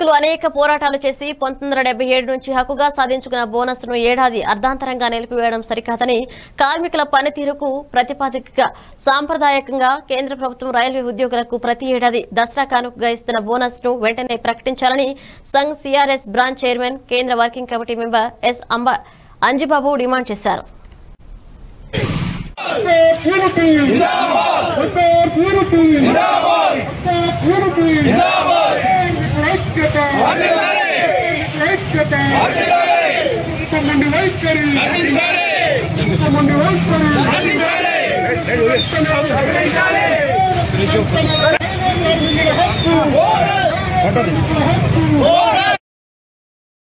కార్మికులు అనేక పోరాటాలు చేసి పంతొమ్మిది వందల డెబ్బై ఏడు నుంచి హక్కుగా సాధించుకున్న బోనస్ ను ఏడాది అర్ధాంతరంగా నిలిపివేయడం సరికాదని కార్మికుల పనితీరుకు ప్రతిపాదికగా సాంప్రదాయకంగా కేంద్ర ప్రభుత్వం రైల్వే ఉద్యోగులకు ప్రతి ఏడాది దసరా కానుకగా ఇస్తున్న బోనస్ ను వెంటనే ప్రకటించాలని సంఘ్ సిఆర్ఎస్ బ్రాంచ్ చైర్మన్ కేంద్ర వర్కింగ్ కమిటీ మెంబర్ ఎస్ అంబ అంజిబాబు డిమాండ్ చేశారు unity. Support unity. Support unity. ఐక్యత. ఐక్యత. ఇంతమంది వైఖరి ఇంతమంది వైఖరి హక్కు హక్కు